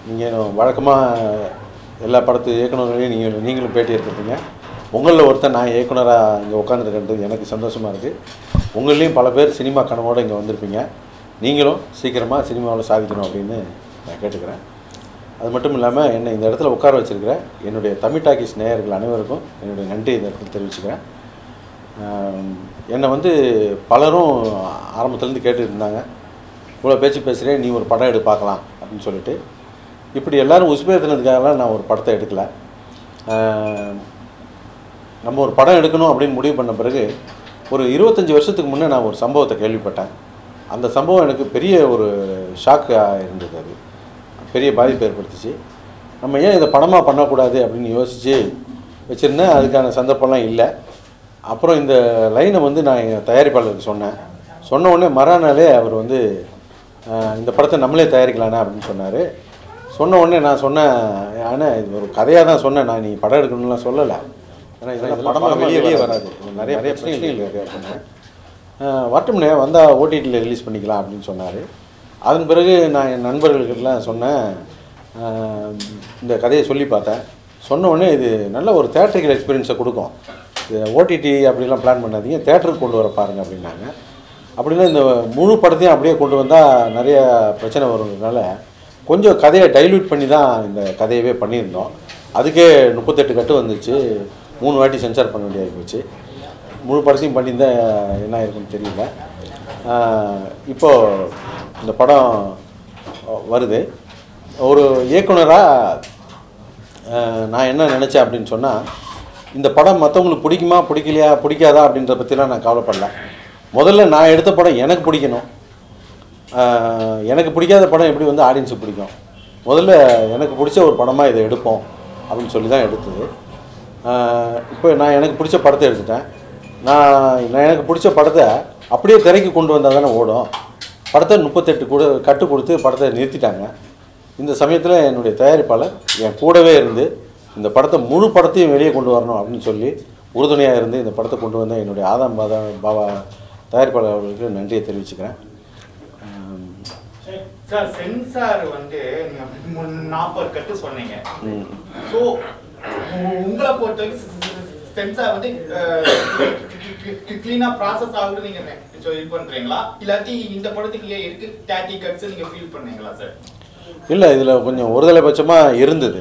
நீங்கள் வழக்கமாக எல்லா படத்து இயக்குனர்களையும் நீங்கள் நீங்களும் பேட்டி எடுத்துருப்பீங்க உங்களில் ஒருத்தர் நான் இயக்குனராக இங்கே உட்காந்துருக்கிறது எனக்கு சந்தோஷமாக இருக்குது உங்களையும் பல பேர் சினிமா கனவோடு இங்கே வந்திருப்பீங்க நீங்களும் சீக்கிரமாக சினிமாவில் சாதிக்கணும் அப்படின்னு நான் கேட்டுக்கிறேன் அது மட்டும் இல்லாமல் என்னை இந்த இடத்துல உட்கார வச்சிருக்கிற என்னுடைய தமிழ் டாக்கீஸ் நேயர்கள் அனைவருக்கும் என்னுடைய நன்றி இந்த இடத்துல தெரிவிச்சுக்கிறேன் ஆம், என்னை வந்து பலரும் ஆரம்பத்துலேருந்து கேட்டுட்டு இருந்தாங்க இவ்வளோ பேச்சு பேசுகிறேன் நீ ஒரு படம் எடு பார்க்கலாம் அப்படின்னு சொல்லிட்டு இப்படி எல்லாரும் உசுபேத்தினதுக்காகலாம் நான் ஒரு படத்தை எடுக்கல ஆம், நம்ம ஒரு படம் எடுக்கணும் அப்படின்னு முடிவு பண்ண பிறகு ஒரு இருபத்தஞ்சி வருஷத்துக்கு முன்னே நான் ஒரு சம்பவத்தை கேள்விப்பட்டேன் அந்த சம்பவம் எனக்கு பெரிய ஒரு ஷாக்காக இருந்தது அது பெரிய பாதிப்பு ஏற்படுத்துச்சு நம்ம ஏன் இதை படமாக பண்ணக்கூடாது அப்படின்னு யோசித்து வச்சுருந்தேன் அதுக்கான சந்தர்ப்பம்லாம் இல்லை அப்புறம் இந்த லைனை வந்து நான் எங்கள் தயாரிப்பாளருக்கு சொன்னேன் சொன்ன உடனே மறுநாளே அவர் வந்து ஆஹ், இந்த படத்தை நம்மளே தயாரிக்கலாண்ணா அப்படின்னு சொன்னார் சொன்ன உடனே நான் சொன்னேன் ஆனால் இது ஒரு கதையாக தான் சொன்னேன் நான் நீ படம் எடுக்கணும்லாம் சொல்லலை ஏன்னா இதெல்லாம் படமாக வெளியே வெளியே வராது இது நிறைய நிறைய பிரச்சனைகள் இருக்குது அப்படின்னேன் ஆஹ் வரட்டும்னே வந்தால் ஓடிடியில் ரிலீஸ் பண்ணிக்கலாம் அப்படின்னு சொன்னார் அதன் பிறகு நான் என் நண்பர்களுக்கெல்லாம் சொன்னேன் ஆஹ் இந்த கதையை சொல்லி பார்த்தேன் சொன்ன உடனே இது நல்ல ஒரு தேட்டரிக்கல் எக்ஸ்பீரியன்ஸை கொடுக்கும் இது ஓடிடி அப்படிலாம் பிளான் பண்ணாதீங்க தேட்டருக்கு கொண்டு வர பாருங்க அப்படின்னாங்க அப்படின்னா இந்த முழு படத்தையும் அப்படியே கொண்டு வந்தால் நிறைய பிரச்சனை வருங்கிறதுனால கொஞ்சம் கதையை டைல்யூட் பண்ணி தான் இந்த கதையவே பண்ணியிருந்தோம் அதுக்கே முப்பத்தெட்டு கட்டு வந்துச்சு மூணு வாட்டி சென்சார் பண்ண வேண்டியது போச்சு முழு படத்தையும் பண்ணியிருந்தா என்ன ஆயிருக்குன்னு தெரியல ஆஹ் இப்போ இந்த படம் வருது ஒரு இயக்குனராக நான் என்ன நினச்சேன் அப்படின்னு சொன்னால் இந்த படம் மற்றவங்களுக்கு பிடிக்குமா பிடிக்கலையா பிடிக்காதா அப்படின்றத பற்றிலாம் நான் கவலைப்படல முதல்ல நான் எடுத்த படம் எனக்கு பிடிக்கணும் ஆஹ் எனக்கு பிடிக்காத படம் எப்படி வந்து ஆடியன்ஸுக்கு பிடிக்கும் முதல்ல எனக்கு பிடிச்ச ஒரு படமாக இதை எடுப்போம் அப்படின்னு சொல்லி தான் எடுத்தது ஆஹ் இப்போ நான் எனக்கு பிடிச்ச படத்தை எடுத்துட்டேன் நான் நான் எனக்கு பிடிச்ச படத்தை அப்படியே திரைக்கு கொண்டு வந்தால் தானே ஓடும் படத்தை முப்பத்தெட்டு கூட கட்டு கொடுத்து படத்தை நிறுத்திட்டாங்க இந்த சமயத்தில் என்னுடைய தயாரிப்பாளர் என் கூடவே இருந்து இந்த படத்தை முழு படத்தையும் வெளியே கொண்டு வரணும் அப்படின்னு சொல்லி உறுதுணையாக இருந்து இந்த படத்தை கொண்டு வந்த என்னுடைய ஆதாம் பாதா பாபா தயாரிப்பாளர் அவர்களுக்கு நன்றியை தெரிவிச்சுக்கிறேன் ஆம், சார் சென்சார் வந்து நீங்க நாற்பது கட்டு சொன்னீங்க ம். ஸோ உங்களை பொறுத்த வரைக்கும் சென்சார் வந்து கிளீனா ப்ராசஸ் ஆகுது நீங்க so இது பண்றீங்களா இல்லாட்டி இந்த படத்துக்கு ஏன் இருக்கு தேர்ட்டி கட்ஸ் நீங்க ஃபீல் பண்ணீங்களா சார் இல்லை இதில் கொஞ்சம் ஒருதலை பட்சமாக இருந்தது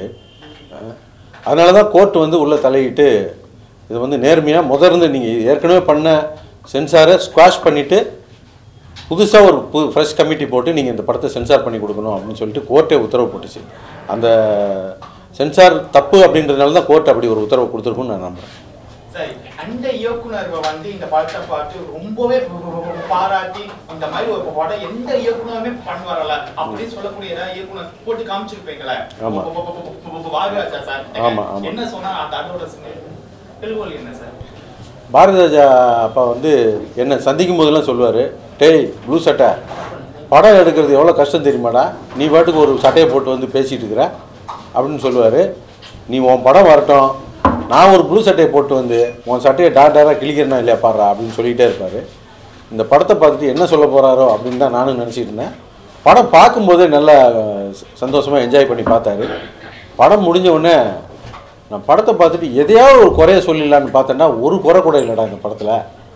அதனால தான் கோர்ட் வந்து உள்ளே தலையிட்டு இது வந்து நேர்மையாக முதர்ந்து நீங்கள் ஏற்கனவே பண்ண சென்சாரை ஸ்குவாஷ் பண்ணிவிட்டு புதுசாக ஒரு புது ஃப்ரெஷ் கமிட்டி போட்டு நீங்கள் இந்த படத்தை சென்சார் பண்ணி கொடுக்கணும் அப்படின்னு சொல்லிட்டு கோர்ட்டே உத்தரவு போட்டுச்சு அந்த சென்சார் தப்பு அப்படின்றதுனால தான் கோர்ட் அப்படி ஒரு உத்தரவு கொடுத்துருக்குன்னு நான் நம்புகிறேன் சரி அந்த இயக்குனர் வந்து இந்த படத்தை பார்த்து ரொம்பவே பாராட்டி இந்த மாதிரி ஒரு படம் எந்த இயக்குனருமே பண்ண வரல அப்படின்னு சொல்லக்கூடிய ஏதாவது இயக்குனர் போட்டு காமிச்சிருப்பீங்களே ஆமா. பாரதிராஜா சார் ஆமா, ஆமா. என்ன சொன்னா அந்த அதோட தெலுங்கு என்ன சார் பாரதி ராஜா அப்பா வந்து என்னை சந்திக்கும் போதெல்லாம் சொல்லுவார் டேய் ப்ளூ சட்டை படம் எடுக்கிறது எவ்வளோ கஷ்டம் தெரியுமாடா நீ பாட்டுக்கு ஒரு சட்டையை போட்டு வந்து பேசிகிட்டு இருக்கிற அப்படின்னு சொல்லுவார் நீ உன் படம் வரட்டும் நான் ஒரு ப்ளூ சட்டையை போட்டு வந்து உன் சட்டையை டாட் டாராக கிழிக்கிறனா இல்லையா பாடுறா அப்படின்னு சொல்லிகிட்டே இருப்பார் இந்த படத்தை பார்த்துட்டு என்ன சொல்ல போகிறாரோ அப்படின்னு தான் நானும் நினச்சிட்டு இருந்தேன் படம் பார்க்கும்போதே நல்லா சந்தோஷமாக என்ஜாய் பண்ணி பார்த்தாரு படம் முடிஞ்ச உடனே நான் படத்தை பார்த்துட்டு எதையாவது ஒரு குறைய சொல்லிடலான்னு பார்த்தேன்னா ஒரு குறை கூட இல்லைடா இந்த படத்தில்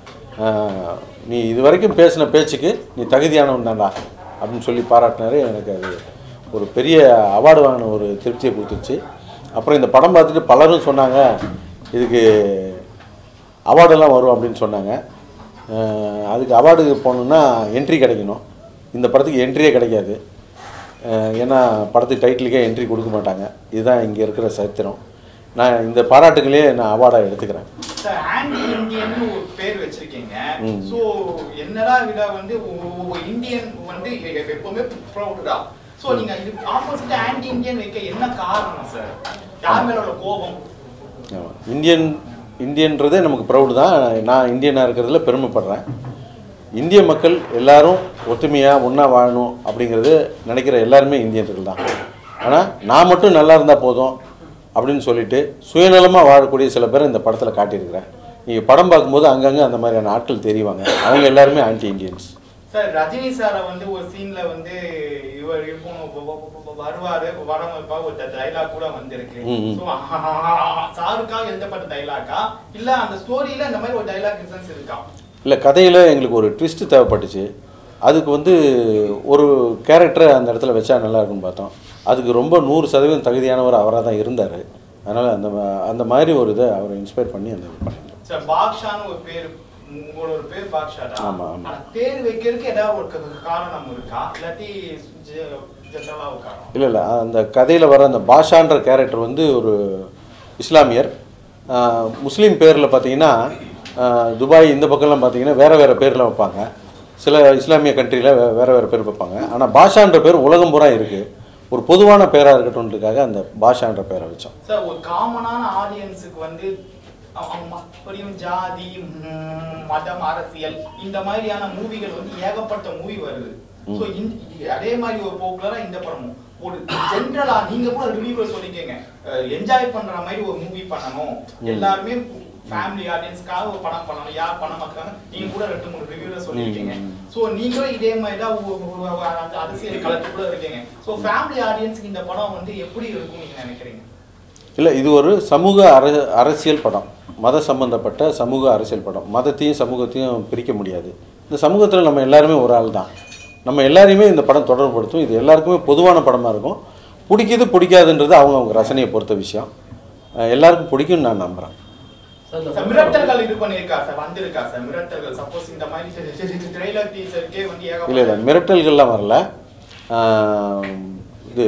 நீ இது வரைக்கும் பேசின பேச்சுக்கு நீ தகுதியானவன் தான்டா அப்படின்னு சொல்லி பாராட்டினாரு எனக்கு அது ஒரு பெரிய அவார்டு வாங்கின ஒரு திருப்தியை கொடுத்துருச்சு அப்புறம் இந்த படம் பார்த்துட்டு பலரும் சொன்னாங்க இதுக்கு அவார்டெல்லாம் வரும் அப்படின்னு சொன்னாங்க அஹ் அதுக்கு அவார்டுக்கு போகணுன்னா என்ட்ரி கிடைக்கணும் இந்த படத்துக்கு என்ட்ரியே கிடைக்காது அஹ் ஏன்னா படத்துக்கு டைட்டிலுக்கே என்ட்ரி கொடுக்க மாட்டாங்க இதுதான் இங்கே இருக்கிற சரித்திரம் நான் இந்த பாராட்டுகளே நான் அவார்டாக எடுத்துக்கிறேன் சார் ஆன்டி இந்தியன் ஒரு பேர் வச்சிருக்கீங்க ம். சோ என்னடா விட வந்து ஒ- ஒ- இந்தியன் வந்து எ- எ- எப்பவுமே ப்ரௌடா சோ நீங்க இது ஆப்போசிட் ஆன்டி இந்தியன் வைக்க என்ன காரணம் சார் யார் மேல உள்ள கோபம் ஆமா. இந்தியன் இந்தியன்றதே நமக்கு ப்ரௌடு தான் நான் இந்தியனாக இருக்கிறதுல பெருமைப்படுறேன் இந்திய மக்கள் எல்லாரும் ஒற்றுமையாக ஒன்றா வாழணும் அப்படிங்கிறது நினைக்கிற எல்லாருமே இந்தியர்கள் தான் ஆனால் நான் மட்டும் நல்லா இருந்தால் போதும் அப்படின்னு சொல்லிட்டு சுயநலமாக வாழக்கூடிய சில பேரை இந்த படத்தில் காட்டியிருக்கிறேன் நீங்கள் படம் பார்க்கும்போது அங்கங்கே அந்த மாதிரியான ஆட்கள் தெரிவாங்க அவங்க எல்லாருமே ஆன்டி இந்தியன்ஸ் சார் ரஜினி சாரை வந்து ஒரு சீன்ல வந்து இவர் இருக்கும் வ- வ- வ- வருவாரு வரவப்பா ஒரு டைலாக் கூட வந்திருக்கு ம், ம். So, சாருக்காக எழுதப்பட்ட டைலாக்கா இல்ல அந்த ஸ்டோரியில இந்த மாதிரி ஒரு டைலாக் டிஃபரன்ஸ் இருக்கா இல்லை கதையில் எங்களுக்கு ஒரு ட்விஸ்ட் தேவைப்பட்டுச்சு அதுக்கு வந்து ஒரு கேரக்டரை அந்த இடத்துல வச்சா நல்லா இருக்கும்னு பார்த்தோம் அதுக்கு ரொம்ப நூறு சதவீதம் தகுதியானவர் அவராக தான் இருந்தார் அதனால் அந்த ம- அந்த மாதிரி ஒரு இதை அவரை இன்ஸ்பயர் பண்ணி அந்த இது பண்ணியிருந்தோம் சார் பாக்ஷான்னு ஒரு பேர் உங்களோட ஒரு பேர் பாக்ஷா தான் ஆமா, ஆமா. ஆனா பேர் வைக்கிறதுக்கு ஏதாவது ஒரு க- காரணம் இருக்கா இல்லாட்டி ஜெனரலா ஒரு காரணம் இல்லை இல்லை அந்த கதையில் வர அந்த பாஷான்ற கேரக்டர் வந்து ஒரு இஸ்லாமியர் ஆஹ், முஸ்லீம் பேரில் பார்த்தீங்கன்னா ஆஹ், துபாய் இந்த பக்கம்லாம் பார்த்தீங்கன்னா வேறு வேறு பேரில் வைப்பாங்க சில இஸ்லாமிய கண்ட்ரியில் வே வேறு வேறு பேர் வைப்பாங்க ஆனால் பாஷான்ற பேர் உலகம் பூரா இருக்குது ஒரு பொதுவான பேராக இருக்கட்டும்ன்றதுக்காக அந்த பாஷான்ற பேரை வச்சோம் சார் ஒரு காமனான ஆடியன்ஸுக்கு வந்து அவ- அவங்க மறுபடியும் ஜாதி ம், மதம் அரசியல் இந்த மாதிரியான மூவிகள் வந்து ஏகப்பட்ட மூவி வருது ஸோ அதே மாதிரி ஒரு போக்குலரா இந்த படமும் ஒரு ஜென்ரலா நீங்க கூட ரிவ்யூல சொல்லிக்கங்க என்ஜாய் பண்ற மாதிரி ஒரு மூவி பண்ணணும் எல்லாருமே ஃபேமிலி ஆடியன்ஸ்க்காக ஒரு படம் பண்ணணும் யார் பணம் பார்க்கறாங்க நீங்க கூட ரெண்டு மூணு ரிவ்யூல சொல்லியிருக்கீங்க ம். ஸோ நீங்களும் இதே மாதிரி தான் ஒ- ஒ- ஒ- அந்த அரசியல் களத்துக்குள்ள இருக்கீங்க ஸோ ஃபேமிலி ஆடியன்ஸ்க்கு இந்த படம் வந்து எப்படி இருக்கும் நீங்க நினைக்கிறீங்க இல்லை இது ஒரு சமூக அர அரசியல் படம் மத சம்பந்தப்பட்ட சமூக அரசியல் படம் மதத்தையும் சமூகத்தையும் பிரிக்க முடியாது இந்த சமூகத்தில் நம்ம எல்லாருமே ஒரு ஆள் தான் நம்ம எல்லாரையுமே இந்த படம் தொடர்புபடுத்தும் இது எல்லாருக்குமே பொதுவான படமாக இருக்கும் பிடிக்குது பிடிக்காதுன்றது அவங்க அவங்க ரசனையை பொறுத்த விஷயம் அஹ் எல்லாருக்கும் பிடிக்கும்னு நான் நம்புகிறேன் சார் இந்த சார் மிரட்டல்கள் இது பண்ணிருக்கா சார் வந்திருக்கா சார் மிரட்டல்கள் சப்போஸ் இந்த மாதிரி ட்ரெய்லர் டீசருக்கே வந்து இல்லை இல்லை ஏகப்பட்ட மிரட்டல்கள்லாம் வரல ஆஹ் இது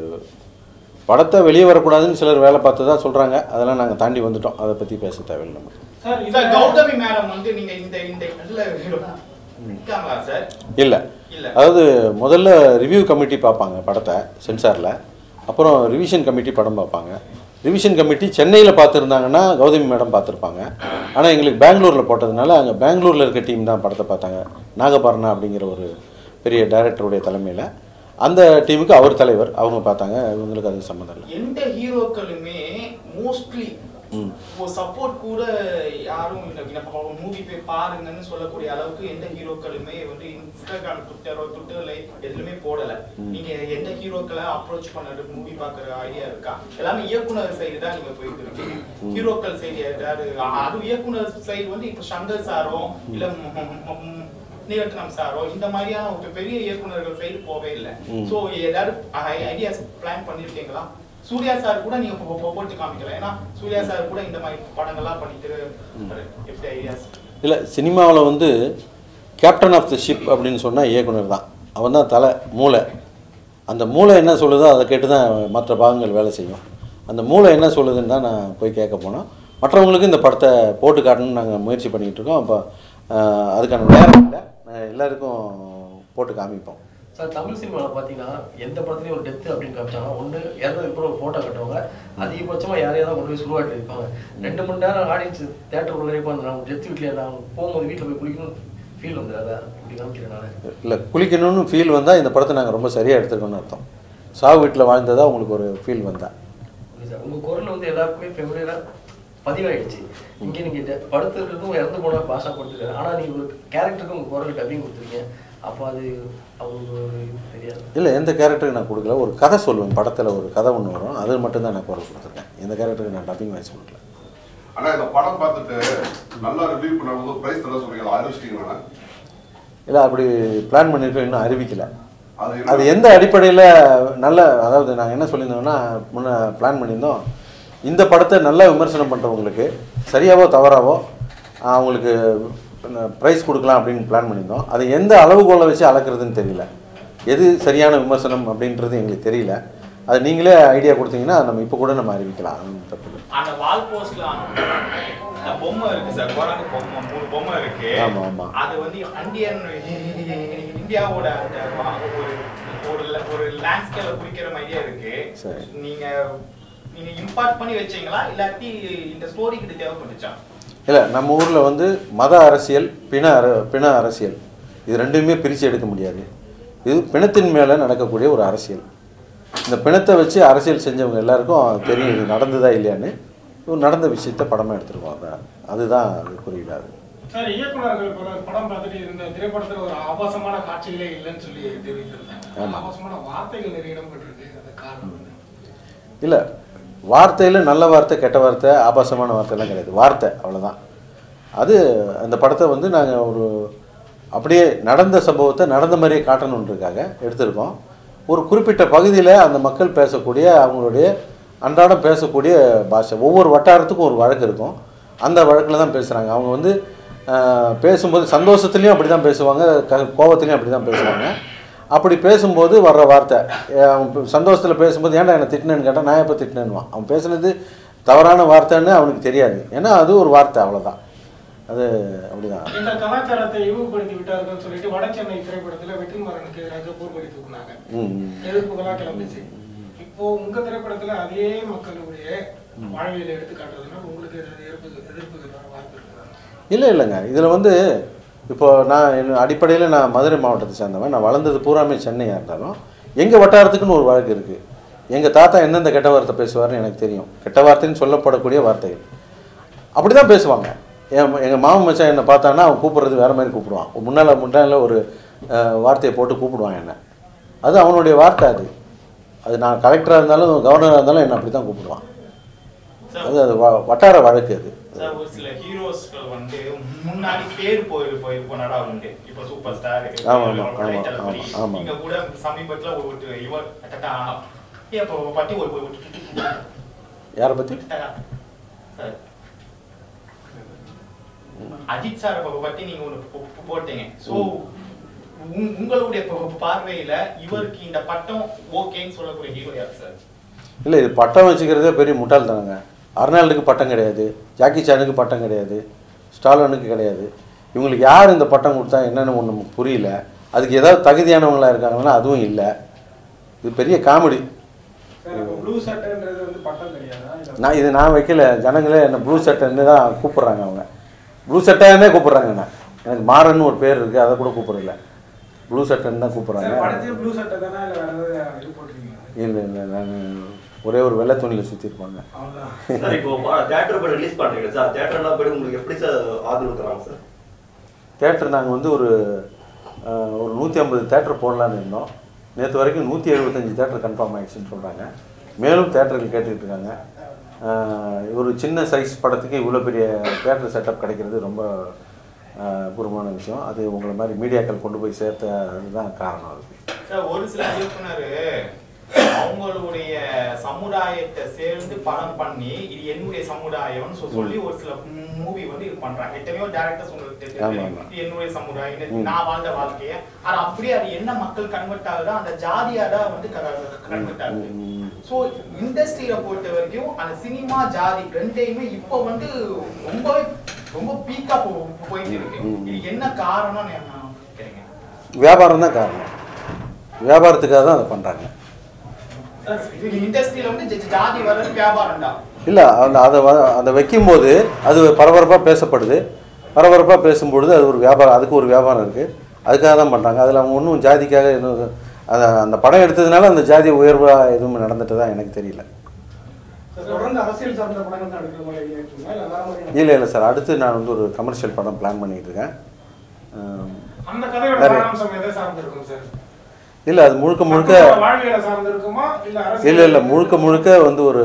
படத்தை வெளியே வரக்கூடாதுன்னு சிலர் வேலை பார்த்ததா சொல்கிறாங்க அதெல்லாம் நாங்கள் தாண்டி வந்துட்டோம் அதை பற்றி பேச தேவையில்லை நமக்கு சார் சார் கௌதமி மேடம் வந்து நீங்க இந்த இந்த இதுல இருக்காங்களா சார் இல்லை இல்ல அதாவது முதல்ல ரிவ்யூ கமிட்டி பார்ப்பாங்க படத்தை சென்சாரில் அப்புறம் ரிவிஷன் கமிட்டி படம் பார்ப்பாங்க ரிவிஷன் கமிட்டி சென்னையில் பார்த்துருந்தாங்கன்னா கௌதமி மேடம் பார்த்துருப்பாங்க ஆனால் எங்களுக்கு பெங்களூரில் போட்டதுனால அங்கே பெங்களூரில் இருக்க டீம் தான் படத்தை பார்த்தாங்க நாகபரணா அப்படிங்கிற ஒரு பெரிய டைரக்டருடைய தலைமையில் அந்த டீமுக்கு அவர் தலைவர் அவங்க பார்த்தாங்க இவங்களுக்கு அது சம்மந்தம் இல்லை எந்த ஹீரோக்களுமே மோஸ்ட்லி ம். ஒரு சப்போர்ட் கூட யாரும் இந்த மூவி போய் பாருங்கன்னு சொல்லக்கூடிய அளவுக்கு எந்த ஹீரோக்களுமே வந்து இன்ஸ்டாகிராம் ட்விட்டரோ ட்விட்டர்ல எதுலுமே போடல நீங்க எந்த ஹீரோக்களை அப்ரோச் பண்ணது மூவி பார்க்குற ஐடியா இருக்கா எல்லாமே இயக்குனர் சைடு தான் நீங்க போயிட்டு இருக்கீங்க ஹீரோக்கள் சைடு யாராவது அது இயக்குனர் சைடு வந்து இப்போ சங்கர் சாரோ இல்ல ம், ம், ம், நீலகண்டம் சாரோ இந்த மாதிரியான ஒரு பெரிய இயக்குனர்கள் சைடு போவே இல்லை ம். ஸோ ஏதாவது ஐடியாஸ் பிளான் பண்ணிருக்கீங்களா சூர்யா சார் கூட நீங்க போ- போ- போட்டு காமிக்கல ஏன்னா சூர்யா சார் கூட இந்த மாதிரி படங்கள்லாம் பண்ணிட்டு இருக்காரு. எப்படி ஐடியாஸ் இல்லை சினிமாவில் வந்து கேப்டன் ஆஃப் த ஷிப் அப்படின்னு சொன்னால் இயக்குனர் தான் அவன் தான் தலை மூளை அந்த மூளை என்ன சொல்லுதோ அதை கேட்டு தான் மற்ற பாகங்கள் வேலை செய்யும் அந்த மூளை என்ன சொல்லுதுன்னு தான் நான் போய் கேட்க போனோம் மற்றவங்களுக்கு இந்த படத்தை போட்டு காட்டணும்னு நாங்கள் முயற்சி பண்ணிகிட்டு இருக்கோம் அப்போ ஆஹ், அதுக்கான நேரம் இல்லை நான் எல்லாருக்கும் போட்டு காமிப்போம் சார் தமிழ் சினிமாவில் பார்த்தீங்கன்னா எந்த படத்துலையும் ஒரு டெத்து அப்படின்னு காமிச்சாங்கன்னா ஒன்று இறந்ததுக்கு அப்புறம் ஒரு ஃபோட்டோ கட்டுவாங்க அதிகபட்சமாக யாரையா தான் கொண்டு போய் சுடுவாட்டி இருப்பாங்க ரெண்டு மணி நேரம் ஆடியன்ஸ் தேட்டர் உள்ள இருப்பாங்க நான் டெத்து வீட்டில் நான் போகும்போது வீட்டில் போய் குளிக்கணும் ஃபீல் வந்துடாதா இப்படி காமிக்கிறேன் நான் இல்லை குளிக்கணும்னு ஃபீல் வந்தால் இந்த படத்தை நாங்கள் ரொம்ப சரியாக எடுத்துருக்கோம்னு அர்த்தம் சாவு வீட்டில் வாழ்ந்ததா உங்களுக்கு ஒரு ஃபீல் வந்தா ஓகே சார் உங்கள் குரல் வந்து எல்லாருக்குமே ஃபெமிலியராக பதிவாயிடுச்சு இங்கே நீங்கள் படுத்துருக்கிறதும் இறந்து போன பாஷா கொடுத்துருக்காரு ஆனால் நீங்கள் ஒரு கேரக்டருக்கு உங்கள் குரல் டப்பிங் கொடுத்துருக்கீங்க அப்போ அது அவங்களுக்கு ஒரு இது தெரியாது இல்லை எந்த கேரக்டருக்கு நான் கொடுக்கல ஒரு கதை சொல்லுவேன் படத்தில் ஒரு கதை ஒன்று வரும் அது மட்டும்தான் நான் குரல் கொடுத்துருக்கேன் எந்த கேரக்டருக்கு நான் டப்பிங் வாய்ஸ் கொடுக்கல ஆனா இந்த படம் பார்த்துட்டு நல்லா ரிவ்யூ பண்ணும்போது பிரைஸ் தர சொல்றீங்களா அறிவிச்சிட்டீங்களா இல்லை அப்படி பிளான் பண்ணியிருக்கோம் இன்னும் அறிவிக்கல அது அது எந்த அடிப்படையில் நல்ல அதாவது நாங்கள் என்ன சொல்லியிருந்தோம்னா முன்ன பிளான் பண்ணியிருந்தோம் இந்த படத்தை நல்லா விமர்சனம் பண்ணுறவங்களுக்கு சரியாவோ தவறாவோ அவங்களுக்கு ப்ரைஸ் கொடுக்கலாம் அப்படின்னு பிளான் பண்ணியிருந்தோம் அதை எந்த அளவுகோலை வச்சு அளக்குறதுன்னு தெரியல எது சரியான விமர்சனம் அப்படின்றது எங்களுக்கு தெரியல அது நீங்களே ஐடியா கொடுத்தீங்கன்னா நம்ம இப்போ கூட நம்ம அறிவிக்கலாம் அது தப்பு இல்லை. அந்த வால் போஸ்ட்ல அந்த பொம்மை இருக்கு சார் குரங்கு பொம்மை மூணு பொம்மை இருக்கு ஆமா, ஆமா. அது வந்து இந்தியன் இந்தியாவோட அந்த வா- ஒரு ஒரு ல- ஒரு லேண்ட்ஸ்கேல குறிக்கிற மாதிரியே இருக்கு சரி. நீங்க நீங்க இம்பார்ட் பண்ணி வச்சீங்களா இல்லாட்டி இந்த ஸ்டோரி கிட்ட தேவைப்பட்டுச்சா இல்லை நம்ம ஊரில் வந்து மத அரசியல் பிண அர பிண அரசியல் இது ரெண்டுமே பிரித்து எடுக்க முடியாது இது பிணத்தின் மேலே நடக்கக்கூடிய ஒரு அரசியல் இந்த பிணத்தை வச்சு அரசியல் செஞ்சவங்க எல்லாருக்கும் தெரியும் இது நடந்ததா இல்லையான்னு இது நடந்த விஷயத்த படமாக எடுத்துருக்கோம் அதான் அதுதான் அது குறியீடாது சார் இயக்குனர்கள் பல- படம் பார்த்துட்டு இருந்த திரைப்படத்துல ஒரு ஆபாசமான காட்சிகளே இல்லைன்னு சொல்லி தெரிவித்திருந்தாங்க ஆமா. ஆபாசமான வார்த்தைகள் நிறைய இடம்பெற்றிருக்கு அது காரணம் என்ன? இல்லை வார்த்தையில் நல்ல வார்த்தை கெட்ட வார்த்தை ஆபாசமான வார்த்தைலாம் கிடையாது வார்த்தை அவ்வளோதான் அது அந்த படத்தை வந்து நாங்கள் ஒரு அப்படியே நடந்த சம்பவத்தை நடந்த மாதிரியே காட்டணுன்றதுக்காக எடுத்திருக்கோம் ஒரு குறிப்பிட்ட பகுதியில் அந்த மக்கள் பேசக்கூடிய அவங்களுடைய அன்றாடம் பேசக்கூடிய பாஷை ஒவ்வொரு வட்டாரத்துக்கும் ஒரு வழக்கு இருக்கும் அந்த வழக்கில் தான் பேசுகிறாங்க அவங்க வந்து ஆஹ், பேசும்போது சந்தோஷத்துலேயும் அப்படி தான் பேசுவாங்க க கோபத்துலேயும் அப்படி தான் பேசுவாங்க அப்படி பேசும்போது வர்ற வார்த்தை அஹ் அவன் சந்தோஷத்தில் பேசும்போது ஏன்டா என்னை திட்டினேன்னு கேட்டால் நான் எப்போ திட்டினேன்னுவான் அவன் பேசுனது தவறான வார்த்தைன்னு அவனுக்கு தெரியாது ஏன்னா அது ஒரு வார்த்தை அவ்வளோதான் அது அப்படிதான் இந்த கலாச்சாரத்தை இழிவுபடுத்தி விட்டார்கள்னு சொல்லிட்டு வட சென்னை திரைப்படத்துல வெற்றிமாறனுக்கு எதிராக போர்க்கொடி தூக்குனாங்க ம் ம். எதிர்ப்புகளா கிளம்பிச்சு இப்போ உங்க திரைப்படத்துல அதே மக்களுடைய வாழ்வியலை எடுத்து காட்டுறதுனால உங்களுக்கு ஏதாவது எதிர்ப்பு எதிர்ப்புகள் வர வாய்ப்பு இருக்குதா இல்லை இல்லைங்க இதில் வந்து இப்போ நான் என் அடிப்படையில் நான் மதுரை மாவட்டத்தை சேர்ந்தவன் நான் வளர்ந்தது பூராமே சென்னையாக இருந்தாலும் எங்கள் வட்டாரத்துக்குன்னு ஒரு வழக்கு இருக்குது எங்கள் தாத்தா எந்தெந்த கெட்ட வார்த்தை பேசுவார்னு எனக்கு தெரியும் கெட்ட வார்த்தைன்னு சொல்லப்படக்கூடிய வார்த்தைகள் அப்படி தான் பேசுவாங்க என் எங்கள் மாமன் மச்சான் என்னை பார்த்தான்னா அவன் கூப்பிட்றது வேறு மாதிரி கூப்பிடுவான் முன்னால் முன்னால ஒரு அஹ், வார்த்தையை போட்டு கூப்பிடுவான் என்னை அது அவனுடைய வார்த்தை அது அது நான் கலெக்டராக இருந்தாலும் கவர்னராக இருந்தாலும் என்னை அப்படி தான் கூப்பிடுவான் அது அது வ- வட்டார வழக்கு அது சார் ஒரு சில ஹீரோஸ்கள் வந்து முன்னாடி பேர் போய் போய் போனடா உண்டு இப்போ சூப்பர் ஸ்டார் ஆமா, ஆமா, ஆமா, ஆமா, ஆமா. நீங்க கூட சமீபத்துல ஒரு ஒரு இவர் டட்டா ஏ இப்போ பத்தி ஒரு ஒரு ஒரு யாரை பற்றி டட்டா. சார் அஜித் சார் பத்தி நீங்க ஒன்று போட்டீங்க ஸோ உங்களுடைய ப- பார்வையில இவருக்கு இந்த பட்டம் ஓகேன்னு சொல்லக்கூடிய ஹீரோ யார் சார் இல்லை இது பட்டம் வச்சுக்கிறதே பெரிய முட்டாள்தானங்க அர்னால்டுக்கு பட்டம் கிடையாது ஜாக்கி சானுக்கு பட்டம் கிடையாது ஸ்டாலினுக்கு கிடையாது இவங்களுக்கு யார் இந்த பட்டம் கொடுத்தா என்னென்னு ஒன்று நமக்கு புரியல அதுக்கு ஏதாவது தகுதியானவங்களா இருக்காங்கன்னா அதுவும் இல்லை இது பெரிய காமெடி ப்ளூ சட்டைன்றது வந்து பட்டம் கிடையாதா இல்ல நான் இது நான் வைக்கல ஜனங்களே என்ன ப்ளூ சட்டைன்னு தான் கூப்பிட்றாங்க அவங்க ப்ளூ சட்டைன்னே கூப்பிட்றாங்க என்ன எனக்கு மாறன்னு ஒரு பேர் இருக்குது அதை கூட கூப்பிடல ப்ளூ சட்டைன்னு தான் கூப்பிட்றாங்க சார் படத்தையும் ப்ளூ சட்டை தானே இல்லை வேற ஏதாவது இது போட்டிருக்கீங்களா இல்லை இல்லை நான் ஒரே ஒரு வெள்ளை துணியில் சுற்றி இருப்பாங்க அவ்வளோதான் சார் இப்போ தேட்டர் படம் ரிலீஸ் பண்றீங்க சார் தேட்டர்லாம் போய் உங்களுக்கு எப்படி சார் ஆதரவு தராங்க சார் தேட்டர் நாங்கள் வந்து ஒரு அஹ், ஒரு நூற்றி ஐம்பது தேட்டர் போடலான்னு இருந்தோம் நேற்று வரைக்கும் நூற்றி எழுபத்தஞ்சு தேட்டர் கன்ஃபார்ம் ஆயிடுச்சுன்னு சொல்கிறாங்க மேலும் தேட்டர்கள் கேட்டுக்கிட்டு இருக்காங்க அஹ், ஒரு சின்ன சைஸ் படத்துக்கு இவ்வளோ பெரிய தேட்டர் செட்டப் கிடைக்கிறது ரொம்ப அஹ், அபூர்வமான விஷயம் அது உங்களை மாதிரி மீடியாக்கள் கொண்டு போய் சேர்த்த அதுதான் காரணம் அதுக்கு சார் ஒரு சில இயக்குனர் அவங்களுடைய சமுதாயத்தை சேர்ந்து படம் பண்ணி இது என்னுடைய சமுதாயம்னு சொ- சொல்லி ஒரு சில மூவி வந்து இது பண்றாங்க எத்தனையோ டேரக்டர்ஸ் உங்களுக்கு ஆமா, தெரியும் ஆமா. இது என்னுடைய சமுதாயம் இது ம். நான் வாழ்ந்த வாழ்க்கைய ஆனா அப்படியே அது என்ன மக்கள் கன்வெர்ட் ஆகுதோ அந்த ஜாதியா தான் வந்து கன்வெர்ட் ஆகுது ம். ஸோ இண்டஸ்ட்ரியில பொறுத்த வரைக்கும் அந்த சினிமா ஜாதி ரெண்டையுமே இப்போ வந்து ரொம்பவே ரொம்ப பீக்கா போயிட்டு இருக்கு ம். இது என்ன காரணம்னு நான் கேட்கிறேன் வியாபாரம் தான் காரணம் வியாபாரத்துக்காக தான் அதை பண்ணுறாங்க இண்டஸ்ட்ரியில வந்து ஜ- ஜாதி வர்றது வியாபாரம் தான் இல்லை அந்த அதை வ- அதை வைக்கும்போது அது பரபரப்பாக பேசப்படுது பரபரப்பாக பேசும்பொழுது அது ஒரு வியாபாரம் அதுக்கு ஒரு வியாபாரம் இருக்குது அதுக்காக தான் பண்ணுறாங்க அதில் அவங்க ஒன்றும் ஜாதிக்காக எதுவும் அதை அந்த படம் எடுத்ததுனால அந்த ஜாதி உயர்வாக எதுவும் நடந்துட்டதா எனக்கு தெரியல தொடர்ந்து அரசியல் சார்ந்த படங்கள் தான் எடுக்கிற மாதிரி ஐடியா இருக்குங்களா இல்லை வேற மாதிரி இல்லை இல்லை சார் அடுத்து நான் வந்து ஒரு கமர்ஷியல் படம் பிளான் பண்ணிட்டு இருக்கேன் ஆம், அந்த கதையோட நிறைய. சாராம்சம் எதை சார்ந்து இருக்கும் சார் இல்லை அது முழுக்க முழுக்க மக்களோட வாழ்வியலை சார்ந்து இருக்குமா இல்ல அரசியல் இல்லை இல்லை முழுக்க முழுக்க வந்து ஒரு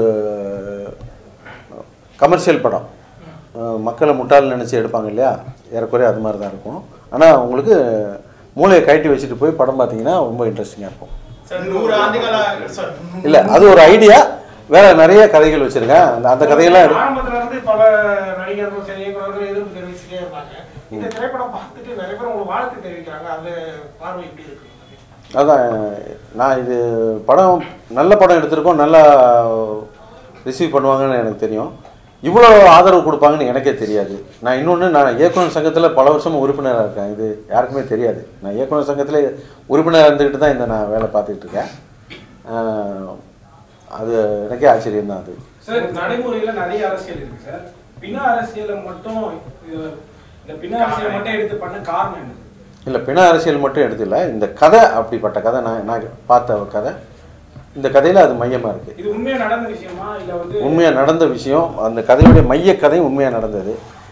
கமர்ஷியல் படம் அஹ் மக்களை முட்டாள் நினச்சி எடுப்பாங்க இல்லையா ஏறக்குறைய அது மாதிரி தான் இருக்கும் ஆனால் உங்களுக்கு மூளையை கழட்டி வச்சுட்டு போய் படம் பார்த்தீங்கன்னா ரொம்ப இன்ட்ரெஸ்டிங்காக இருக்கும் சார் நூறு ஆண்டுகளா சார் இல்லை அது ஒரு ஐடியா வேற நிறைய கதைகள் வச்சுருக்கேன் அந்த அந்த கதையெல்லாம் எடு- ஆரம்பத்துல இருந்து பல நடிகர்கள் சரி இயக்குனர்கள் எதிர்ப்பு தெரிவிச்சுட்டே இருந்தாங்க இந்த திரைப்படம் பார்த்துட்டு நிறைய பேர் உங்களுக்கு வாழ்த்து தெரிவிக்கிறாங்க அந்த பார்வை எப்படி இருக்கு அதான் நான் இது படம் நல்ல படம் எடுத்திருக்கோம் நல்லா ரிசீவ் பண்ணுவாங்கன்னு எனக்கு தெரியும் இவ்வளோ ஆதரவு கொடுப்பாங்கன்னு எனக்கே தெரியாது நான் இன்னொன்று நான் இயக்குனர் சங்கத்தில் பல வருஷமாக உறுப்பினராக இருக்கேன் இது யாருக்குமே தெரியாது நான் இயக்குனர் சங்கத்தில் உறுப்பினராக இருந்துக்கிட்டு தான் இந்த நான் வேலை பார்த்துக்கிட்டு இருக்கேன் ஆஹ், அது எனக்கே ஆச்சரியம் தான் அது சார் நடைமுறையில நிறைய அரசியல் இருக்கு சார் பின்ன அரசியலை மட்டும் இது- இந்த பின்ன அரசியலை மட்டும் எடுத்து பண்ண காரணம் என்ன இல்லை பிண அரசியல் மட்டும் எடுத்துல இந்த கதை அப்படிப்பட்ட கதை நான் நான் பார்த்த ஒரு கதை இந்த கதையில் அது மையமாக இருக்குது இது உண்மையா நடந்த விஷயமா இல்ல வந்து உண்மையாக நடந்த விஷயம் அந்த கதையுடைய மைய கதை உண்மையாக நடந்தது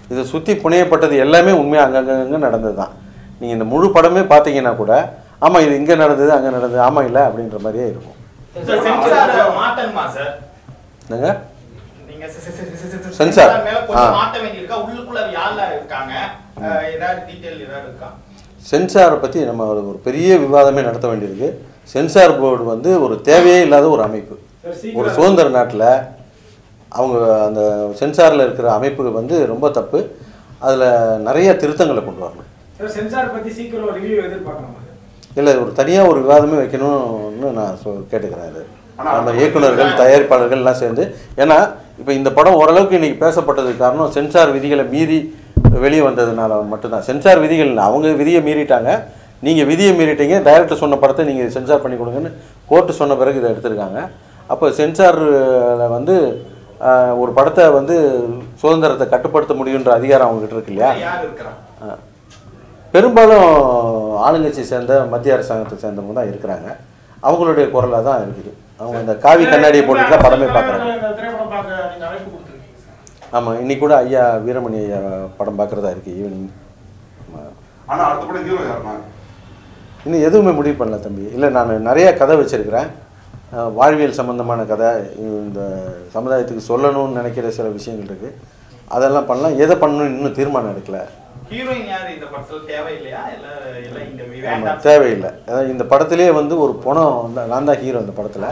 இதை சுற்றி புனையப்பட்டது எல்லாமே உண்மையாக அங்கங்கே நடந்தது தான் நீங்கள் இந்த முழு படமே பார்த்தீங்கன்னா கூட ஆமாம் இது இங்கே நடந்தது அங்கே நடந்தது ஆமாம் இல்லை அப்படின்ற மாதிரியே இருக்கும் சார் சென்சார் மாட்டணுமா சார் என்னங்க நீங்க செ- செ- செ- செ- செ- செ- சென்சார். சென்சார் மேல கொஞ்சம் ஆ. மாட்ட வேண்டியிருக்கா உள்ளுக்குள்ள யாரெல்லாம் இருக்காங்க அஹ், ஏதாவது டீடைல் ஏதாவது இருக்கா சென்சாரை பற்றி நம்ம ஒரு ஒரு பெரிய விவாதமே நடத்த வேண்டியிருக்கு சென்சார் போர்டு வந்து ஒரு தேவையே இல்லாத ஒரு அமைப்பு ஒரு சுதந்திர நாட்டில் அவங்க அந்த சென்சாரில் இருக்கிற அமைப்பு வந்து ரொம்ப தப்பு அதில் நிறைய திருத்தங்களை கொண்டு வரணும் சார் சென்சார் பத்தி சீக்கிரம் ரிவ்யூ எதிர்பார்க்கலாமா இல்லை ஒரு தனியாக ஒரு விவாதமே வைக்கணும்னு நான் சொ கேட்டுக்கிறேன் இது ஆனா நம்ம அது இயக்குனர்கள் தயாரிப்பாளர்கள் எல்லாம் சேர்ந்து ஏன்னா இப்போ இந்த படம் ஓரளவுக்கு இன்னைக்கு பேசப்பட்டதுக்கு காரணம் சென்சார் விதிகளை மீறி வெளியே வந்ததுனால மட்டும்தான் சென்சார் விதிகள் இல்லை. அவங்க விதியை மீறிட்டாங்க நீங்கள் விதியை மீறிட்டீங்க டைரக்டர் சொன்ன படத்தை நீங்கள் சென்சார் பண்ணி கொடுங்கன்னு கோர்ட்டு சொன்ன பிறகு இதை எடுத்திருக்காங்க அப்போ சென்சாரில் வந்து ஆஹ், ஒரு படத்தை வந்து சுதந்திரத்தை கட்டுப்படுத்த முடியுன்ற அதிகாரம் அவங்ககிட்ட இருக்கு இல்லையா யார் இருக்கிறா ஆ. பெரும்பாலும் ஆளுங்கட்சி சேர்ந்த மத்திய அரசாங்கத்தை சேர்ந்தவங்க தான் இருக்கிறாங்க அவங்களுடைய குரலாக தான் இருக்குது அவங்க இந்த காவி கண்ணாடியை போட்டுட்டு தான் படமே பார்க்குறாங்க இந்த திரைப்படம் பார்க்க நீங்க அழைப்பு கொடுத்துருக்கீங்க சார் ஆமாம் இன்னைக்கு கூட ஐயா வீரமணி ஐயா படம் பார்க்குறதா இருக்குது ஈவினிங் ஆனா அடுத்த படம் ஹீரோ யாருன்னா இன்னும் எதுவுமே முடிவு பண்ணல தம்பி இல்லை நான் நிறைய கதை வச்சுருக்கிறேன் வாழ்வியல் சம்மந்தமான கதை இந்த சமுதாயத்துக்கு சொல்லணும்னு நினைக்கிற சில விஷயங்கள் இருக்குது அதெல்லாம் பண்ணலாம் எதை பண்ணணும் இன்னும் தீர்மானம் எடுக்கல ஹீரோயின் யாரு இந்த படத்துல தேவையில்லையா இல்ல இல்ல இந்த ஆமா, வேண்டாம் தேவையில்லை அதாவது இந்த படத்திலே வந்து ஒரு பணம் தான் நான் தான் ஹீரோ இந்த படத்தில்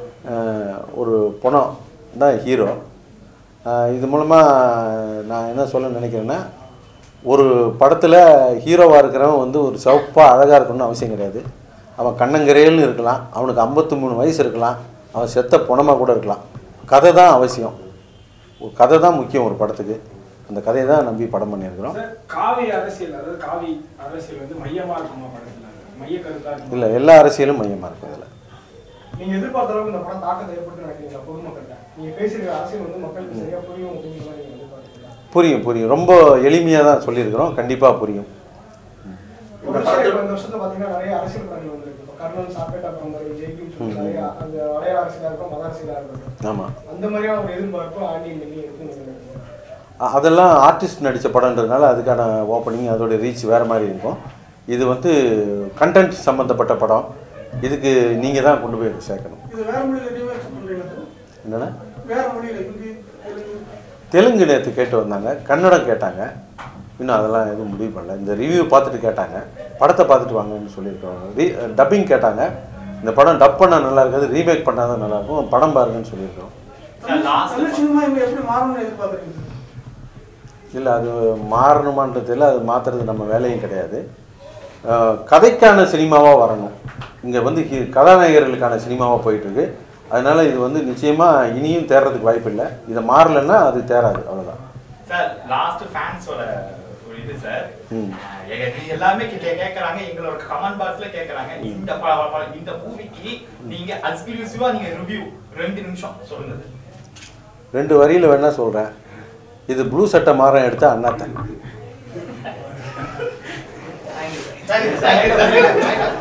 ஒரு பணம் தான் ஹீரோ இது மூலமாக நான் என்ன சொல்ல நினைக்கிறேன்னா ஒரு படத்தில் ஹீரோவாக இருக்கிறவன் வந்து ஒரு சிவப்பாக அழகாக இருக்கணும்னு அவசியம் கிடையாது அவன் கண்ணங்கரையல்னு இருக்கலாம் அவனுக்கு 53 மூணு வயசு இருக்கலாம் அவன் செத்த பணமாக கூட இருக்கலாம் கதை தான் அவசியம் ஒரு கதை தான் முக்கியம் ஒரு படத்துக்கு அந்த கதையை தான் நம்பி படம் பண்ணியிருக்கிறோம் சார் காவி அரசியல் அதாவது காவி அரசியல் வந்து மையமா இருக்குமா படத்துல மைய கருத்தா இருக்குமா இல்லை எல்லா அரசியலும் மையமாக இருக்கும் இதில் நீங்க எதிர்பார்த்த அளவுக்கு இந்த படம் தாக்கத்தை ஏற்படுத்தி நினைக்கிறீங்களா பொதுமக்கள்கிட்ட நீங்க பேசுகிற அரசியல் வந்து மக்களுக்கு சரியா புரியும் அப்படிங்கிற மாதிரி நீங்க எதிர்பார்க்கிறீங்களா புரியும் புரியும் ரொம்ப எளிமையாக தான் சொல்லியிருக்கிறோம் கண்டிப்பாக புரியும் ஒரு விஷயம் இப்ப இந்த வருஷத்துல பாத்தீங்கன்னா நிறைய அரசியல் படங்கள் வந்திருக்கு இப்போ கர்ணன் சாப்பேட்டா படம் மாதிரி ஜெயிக்கும் சொல்லி நிறைய அந்த வளைய அரசியலா இருக்கும் மத அரசியலா இருக்கட்டும் ஆமாம் அந்த மாதிரியான ஒரு எதிர்பார்ப்பு ஆண்டி மில்லி இருக்குன்னு நினைக்கிறேன் அதெல்லாம் ஆர்டிஸ்ட் நடித்த படம்ன்றதுனால அதுக்கான ஓப்பனிங் அதோட ரீச் வேறு மாதிரி இருக்கும் இது வந்து கண்டென்ட் சம்மந்தப்பட்ட படம் இதுக்கு நீங்கள் தான் கொண்டு போய் சேர்க்கணும் இது வேற மொழியில ரீமேக் பண்றீங்களா சார் என்னென்னா வேற மொழியில ஹிந்தி தெலுங்கு தெலுங்கு நேற்று கேட்டு வந்தாங்க கன்னடம் கேட்டாங்க இன்னும் அதெல்லாம் எதுவும் முடிவு பண்ணல இந்த ரிவ்யூ பார்த்துட்டு கேட்டாங்க படத்தை பார்த்துட்டு வாங்கன்னு சொல்லியிருக்காங்க ரீ டப்பிங் கேட்டாங்க இந்த படம் டப் பண்ணால் நல்லா இருக்காது ரீமேக் பண்ணால் தான் நல்லாயிருக்கும் படம் பாருங்கன்னு சொல்லியிருக்கோம் சார் லாஸ்ட் தமிழ் சினிமா இங்க எப்படி மாறணும்னு எதிர்பார்க்குறீங்க சார் இல்லை அது மாறணுமான்றது இல்லை அது மாற்றுறது நம்ம வேலையும் கிடையாது அஹ், கதைக்கான சினிமாவாக வரணும் இங்கே வந்து ஹி- கதாநாயகர்களுக்கான சினிமாவாக போயிட்டுருக்கு அதனால் இது வந்து நிச்சயமாக இனியும் தேர்றதுக்கு வாய்ப்பு இல்லை இதை மாறலைன்னா அது தேராது அவ்வளோதான் சார் லாஸ்ட் ஃபேன்ஸோட ஒரு இது சார் ம். அஹ் எங்க- எல்லாமே கே- கேக்குறாங்க எங்களோட கமெண்ட் பாக்ஸ்ல கேக்குறாங்க இந்த ப- ப- இந்த மூவிக்கு நீங்க எக்ஸ்க்ளூசிவா நீங்க ரிவ்யூ ரெண்டு நிமிஷம் சொல்லுங்க ரெண்டு வரியில் வேணால் சொல்கிறேன் இது ப்ளூ சட்டை மாறம் எடுத்த அண்ணாத்தன் சரி, சரி, சரி.